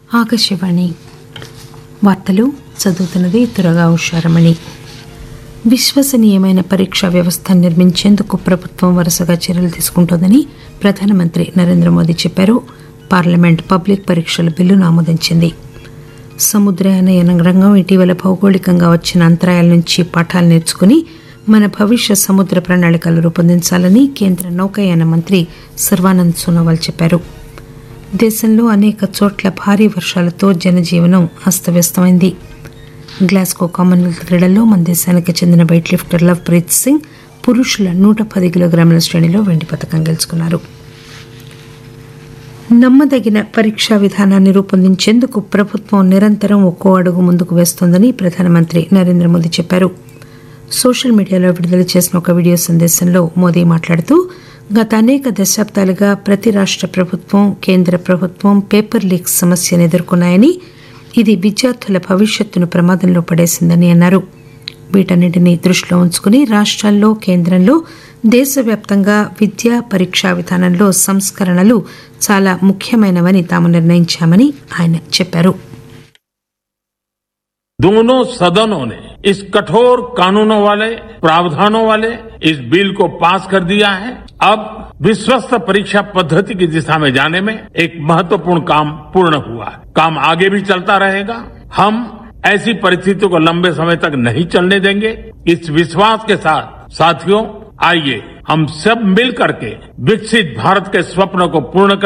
ఆకాశవాణి వార్తలు చదువుతున్నది తురగా ఉషారమణి విశ్వసనీయమైన పరీక్షా వ్యవస్థ నిర్మించేందుకు ప్రభుత్వం వరుసగా చర్యలు తీసుకుంటోందని ప్రధానమంత్రి నరేంద్ర మోదీ చెప్పారు పార్లమెంట్ పబ్లిక్ పరీక్షల బిల్లును ఆమోదించింది సముద్రయాన రంగం ఇటీవల భౌగోళికంగా వచ్చిన అంతరాయాల నుంచి పాఠాలు నేర్చుకుని మన భవిష్య సముద్ర ప్రణాళికలు రూపొందించాలని కేంద్ర నౌకాయాన మంత్రి సర్వానంద్ సోనోవాల్ చెప్పారు దేశంలో అనేక చోట్ల భారీ వర్షాలతో జనజీవనం అస్తవ్యస్తమైంది గ్లాస్గో కామన్వెల్త్ క్రీడల్లో మన దేశానికి చెందిన weightlifter Lovepreet Singh పురుషుల నూట పది కిలోగ్రాముల శ్రేణిలో వెండి పథకం గెలుచుకున్నారు నమ్మదగిన పరీక్షా విధానాన్ని రూపొందించేందుకు ప్రభుత్వం నిరంతరం ఒక్కో అడుగు ముందుకు వేస్తోందని ప్రధానమంత్రి నరేంద్ర మోదీ చెప్పారు సోషల్ మీడియాలో విడుదల చేసిన ఒక వీడియో సందేశంలో మోదీ మాట్లాడుతూ గత అనేక దశాబ్దాలుగా ప్రతి రాష్ట ప్రభుత్వం కేంద్ర ప్రభుత్వం పేపర్ లీక్ సమస్యను ఎదుర్కొన్నాయని ఇది విద్యార్థుల భవిష్యత్తును ప్రమాదంలో పడేసిందని అన్నారు వీటన్నింటినీ దృష్టిలో ఉంచుకుని రాష్ట్రాల్లో కేంద్రంలో దేశవ్యాప్తంగా విద్యా పరీక్షా విధానంలో సంస్కరణలు చాలా ముఖ్యమైనవని తాము నిర్ణయించామని ఆయన చెప్పారు दोनों सदनों ने इस कठोर कानूनों वाले प्रावधानों वाले इस बिल को पास कर दिया है अब विश्वस्त परीक्षा पद्धति की दिशा में जाने में एक महत्वपूर्ण काम पूर्ण हुआ है काम आगे भी चलता रहेगा हम ऐसी परिस्थितियों को लंबे समय तक नहीं चलने देंगे इस विश्वास के साथ साथियों आइए हम सब मिल करके विकसित भारत के स्वप्न को पूर्ण कर